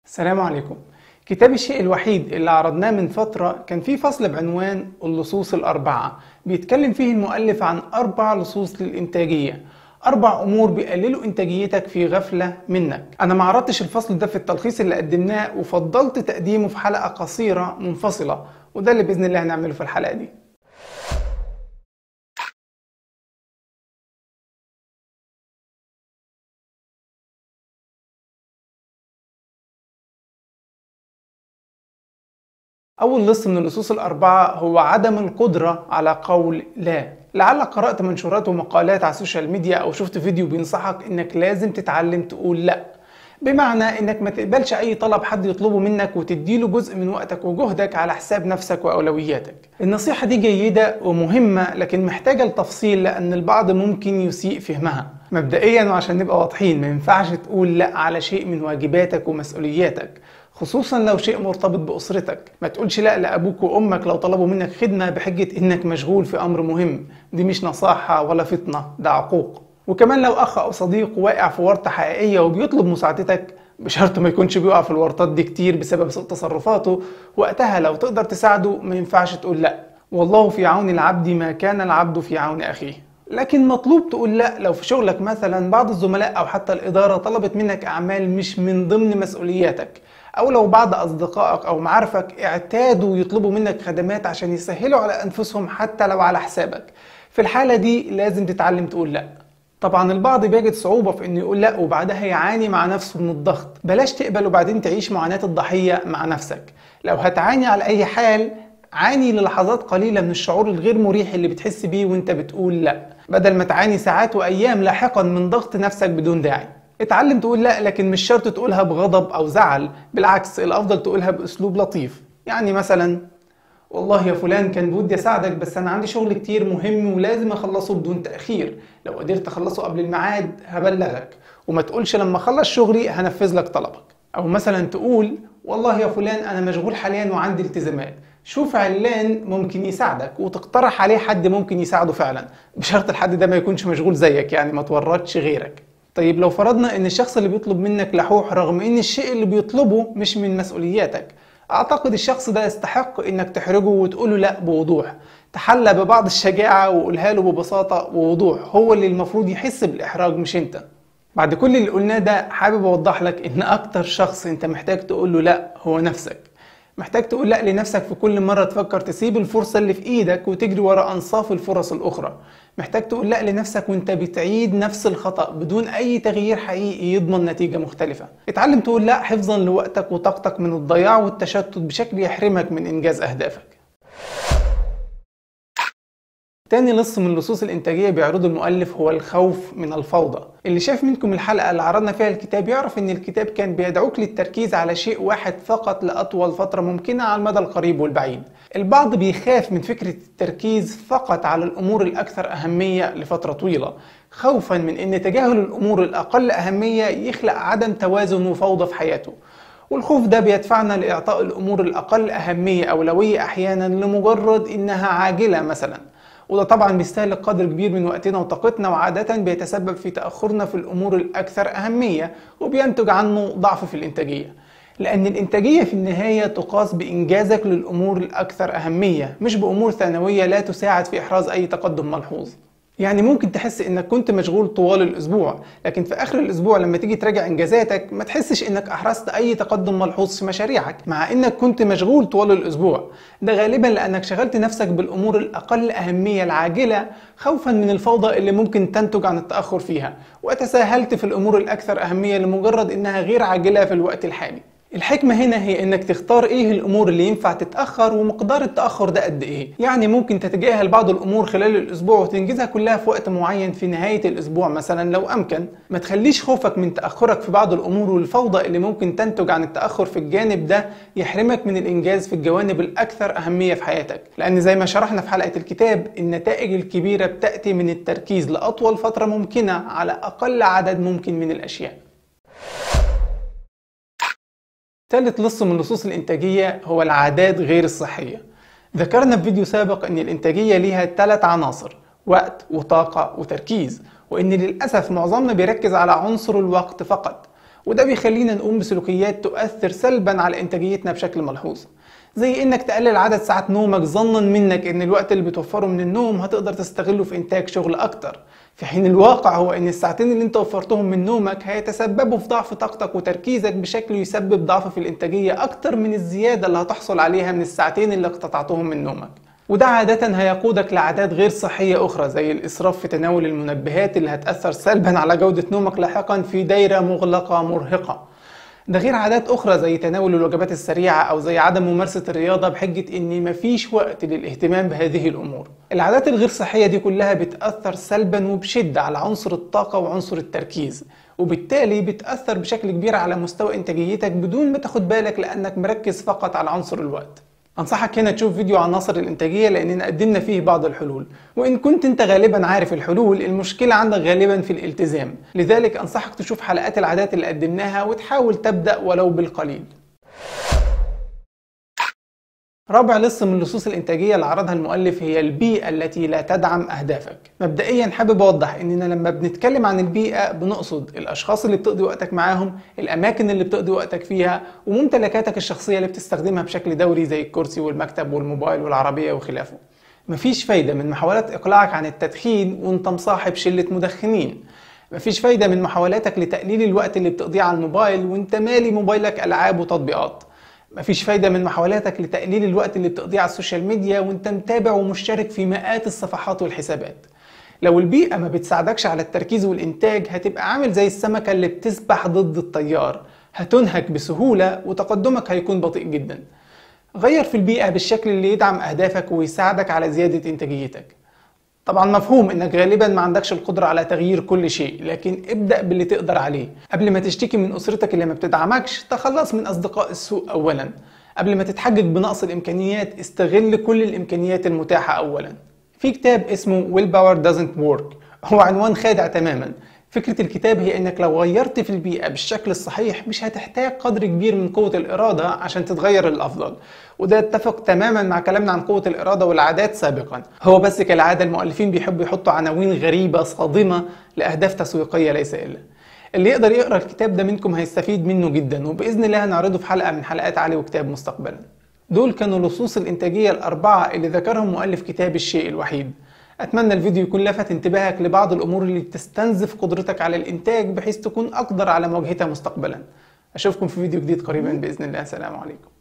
السلام عليكم كتاب الشيء الوحيد اللي عرضناه من فترة كان فيه فصل بعنوان اللصوص الأربعة بيتكلم فيه المؤلف عن أربع لصوص للإنتاجية أربع أمور بيقللوا إنتاجيتك في غفلة منك أنا ما عرضتش الفصل ده في التلخيص اللي قدمناه وفضلت تقديمه في حلقة قصيرة منفصلة وده اللي بإذن الله هنعمله في الحلقة دي أول لص من اللصوص الأربعة هو عدم القدرة على قول لا لعلك قرأت منشورات ومقالات على السوشيال ميديا أو شفت فيديو بينصحك إنك لازم تتعلم تقول لا بمعنى إنك ما تقبلش أي طلب حد يطلبه منك وتديله جزء من وقتك وجهدك على حساب نفسك وأولوياتك النصيحة دي جيدة ومهمة لكن محتاجة لتفصيل لأن البعض ممكن يسيء فهمها مبدئيا وعشان نبقى واضحين ما ينفعش تقول لا على شيء من واجباتك ومسؤولياتك خصوصا لو شيء مرتبط بأسرتك ما تقولش لا لأبوك وأمك لو طلبوا منك خدمة بحجة إنك مشغول في أمر مهم دي مش نصاحة ولا فطنة ده عقوق وكمان لو أخ أو صديق واقع في ورطة حقيقية وبيطلب مساعدتك بشرط ما يكونش بيقع في الورطات دي كتير بسبب سوء تصرفاته وقتها لو تقدر تساعده ما ينفعش تقول لا والله في عون العبد ما كان العبد في عون أخيه لكن مطلوب تقول لا لو في شغلك مثلا بعض الزملاء او حتى الاداره طلبت منك اعمال مش من ضمن مسؤولياتك او لو بعض اصدقائك او معارفك اعتادوا يطلبوا منك خدمات عشان يسهلوا على انفسهم حتى لو على حسابك في الحاله دي لازم تتعلم تقول لا طبعا البعض بيجد صعوبة في انه يقول لا وبعدها يعاني مع نفسه من الضغط بلاش تقبل وبعدين تعيش معاناة الضحية مع نفسك لو هتعاني على اي حال عاني للحظات قليلة من الشعور الغير مريح اللي بتحس بيه وانت بتقول لا بدل ما تعاني ساعات وايام لاحقا من ضغط نفسك بدون داعي اتعلم تقول لا لكن مش شرط تقولها بغضب او زعل بالعكس الافضل تقولها باسلوب لطيف يعني مثلا والله يا فلان كان بودي اساعدك بس انا عندي شغل كتير مهم ولازم اخلصه بدون تاخير لو قدرت اخلصه قبل الميعاد هبلغك وما تقولش لما اخلص شغلي هنفذ لك طلبك او مثلا تقول والله يا فلان انا مشغول حاليا وعندي التزامات شوف علان ممكن يساعدك وتقترح عليه حد ممكن يساعده فعلا بشرط الحد ده ما يكونش مشغول زيك يعني ما تورطش غيرك طيب لو فرضنا ان الشخص اللي بيطلب منك لحوح رغم ان الشيء اللي بيطلبه مش من مسؤولياتك اعتقد الشخص ده يستحق انك تحرجه وتقوله لا بوضوح تحلى ببعض الشجاعة وقولها له ببساطة ووضوح هو اللي المفروض يحس بالإحراج مش انت بعد كل اللي قلناه ده حابب اوضح لك ان اكتر شخص انت محتاج تقول له لا هو نفسك محتاج تقول لا لنفسك في كل مرة تفكر تسيب الفرصة اللي في ايدك وتجري ورا انصاف الفرص الاخرى محتاج تقول لا لنفسك وانت بتعيد نفس الخطأ بدون اي تغيير حقيقي يضمن نتيجة مختلفة اتعلم تقول لا حفظا لوقتك وطاقتك من الضياع والتشتت بشكل يحرمك من انجاز اهدافك تاني لص من لصوص الإنتاجية بيعرضه المؤلف هو الخوف من الفوضى اللي شاف منكم الحلقة اللي عرضنا فيها الكتاب يعرف إن الكتاب كان بيدعوك للتركيز على شيء واحد فقط لأطول فترة ممكنة على المدى القريب والبعيد البعض بيخاف من فكرة التركيز فقط على الأمور الأكثر أهمية لفترة طويلة خوفا من إن تجاهل الأمور الأقل أهمية يخلق عدم توازن وفوضى في حياته والخوف ده بيدفعنا لإعطاء الأمور الأقل أهمية أولوية أحيانا لمجرد إنها عاجلة مثلاً وده طبعا بيستهلك قدر كبير من وقتنا وطاقتنا وعادة بيتسبب في تأخرنا في الأمور الأكثر أهمية وبينتج عنه ضعف في الإنتاجية لأن الإنتاجية في النهاية تقاس بإنجازك للأمور الأكثر أهمية مش بأمور ثانوية لا تساعد في إحراز أي تقدم ملحوظ يعني ممكن تحس انك كنت مشغول طوال الاسبوع لكن في اخر الاسبوع لما تيجي تراجع انجازاتك ما تحسش انك احرزت اي تقدم ملحوظ في مشاريعك مع انك كنت مشغول طوال الاسبوع ده غالبا لانك شغلت نفسك بالامور الاقل اهميه العاجله خوفا من الفوضى اللي ممكن تنتج عن التاخر فيها وتساهلت في الامور الاكثر اهميه لمجرد انها غير عاجله في الوقت الحالي الحكمة هنا هي انك تختار ايه الامور اللي ينفع تتأخر ومقدار التأخر ده قد ايه يعني ممكن تتجاهل بعض الامور خلال الاسبوع وتنجزها كلها في وقت معين في نهاية الاسبوع مثلا لو امكن ما تخليش خوفك من تأخرك في بعض الامور والفوضى اللي ممكن تنتج عن التأخر في الجانب ده يحرمك من الانجاز في الجوانب الاكثر اهمية في حياتك لان زي ما شرحنا في حلقة الكتاب النتائج الكبيرة بتأتي من التركيز لأطول فترة ممكنة على اقل عدد ممكن من الاشياء ثالث لص من لصوص الإنتاجية هو العادات غير الصحية ذكرنا في فيديو سابق أن الإنتاجية ليها ثلاث عناصر وقت وطاقة وتركيز وأن للأسف معظمنا بيركز على عنصر الوقت فقط وده بيخلينا نقوم بسلوكيات تؤثر سلبا على انتاجيتنا بشكل ملحوظ زي انك تقلل عدد ساعات نومك ظنا منك ان الوقت اللي بتوفره من النوم هتقدر تستغله في انتاج شغل اكتر في حين الواقع هو ان الساعتين اللي انت وفرتهم من نومك هيتسببوا في ضعف طاقتك وتركيزك بشكل يسبب ضعف في الانتاجيه اكتر من الزياده اللي هتحصل عليها من الساعتين اللي اقتطعتهم من نومك وده عادة هيقودك لعادات غير صحية أخرى زي الإسراف في تناول المنبهات اللي هتأثر سلبا على جودة نومك لاحقا في دايرة مغلقة مرهقة ده غير عادات أخرى زي تناول الوجبات السريعة أو زي عدم ممارسة الرياضة بحجة إن مفيش وقت للاهتمام بهذه الأمور. العادات الغير صحية دي كلها بتأثر سلبا وبشدة على عنصر الطاقة وعنصر التركيز، وبالتالي بتأثر بشكل كبير على مستوى إنتاجيتك بدون ما تاخد بالك لأنك مركز فقط على عنصر الوقت. انصحك هنا تشوف فيديو عن عناصر الانتاجيه لاننا قدمنا فيه بعض الحلول وان كنت انت غالبا عارف الحلول المشكله عندك غالبا في الالتزام لذلك انصحك تشوف حلقات العادات اللي قدمناها وتحاول تبدا ولو بالقليل رابع لص من اللصوص الإنتاجية اللي عرضها المؤلف هي البيئة التي لا تدعم أهدافك مبدئيا حابب أوضح إننا لما بنتكلم عن البيئة بنقصد الأشخاص اللي بتقضي وقتك معاهم الأماكن اللي بتقضي وقتك فيها وممتلكاتك الشخصية اللي بتستخدمها بشكل دوري زي الكرسي والمكتب والموبايل والعربية وخلافه مفيش فايدة من محاولات إقلاعك عن التدخين وانت مصاحب شلة مدخنين مفيش فايدة من محاولاتك لتقليل الوقت اللي بتقضيه على الموبايل وانت مالي موبايلك ألعاب وتطبيقات مفيش فايدة من محاولاتك لتقليل الوقت اللي بتقضيه على السوشيال ميديا وانت متابع ومشترك في مئات الصفحات والحسابات لو البيئة ما بتساعدكش على التركيز والإنتاج هتبقى عامل زي السمكة اللي بتسبح ضد التيار هتنهك بسهولة وتقدمك هيكون بطيء جدا غير في البيئة بالشكل اللي يدعم أهدافك ويساعدك على زيادة إنتاجيتك طبعا مفهوم انك غالبا ما عندكش القدرة على تغيير كل شيء لكن ابدأ باللي تقدر عليه قبل ما تشتكي من اسرتك اللي ما بتدعمكش تخلص من اصدقاء السوء اولا قبل ما تتحجج بنقص الامكانيات استغل كل الامكانيات المتاحة اولا في كتاب اسمه Will Power Doesn't Work هو عنوان خادع تماما فكرة الكتاب هي انك لو غيرت في البيئة بالشكل الصحيح مش هتحتاج قدر كبير من قوة الإرادة عشان تتغير للأفضل وده اتفق تماما مع كلامنا عن قوة الإرادة والعادات سابقا هو بس كالعادة المؤلفين بيحبوا يحطوا عناوين غريبة صادمة لأهداف تسويقية ليس إلا اللي يقدر يقرا الكتاب ده منكم هيستفيد منه جدا وبإذن الله هنعرضه في حلقة من حلقات علي وكتاب مستقبلا دول كانوا لصوص الإنتاجية الأربعة اللي ذكرهم مؤلف كتاب الشيء الوحيد أتمنى الفيديو يكون لفت انتباهك لبعض الأمور اللي تستنزف قدرتك على الإنتاج بحيث تكون أقدر على مواجهتها مستقبلا أشوفكم في فيديو جديد قريبا بإذن الله السلام عليكم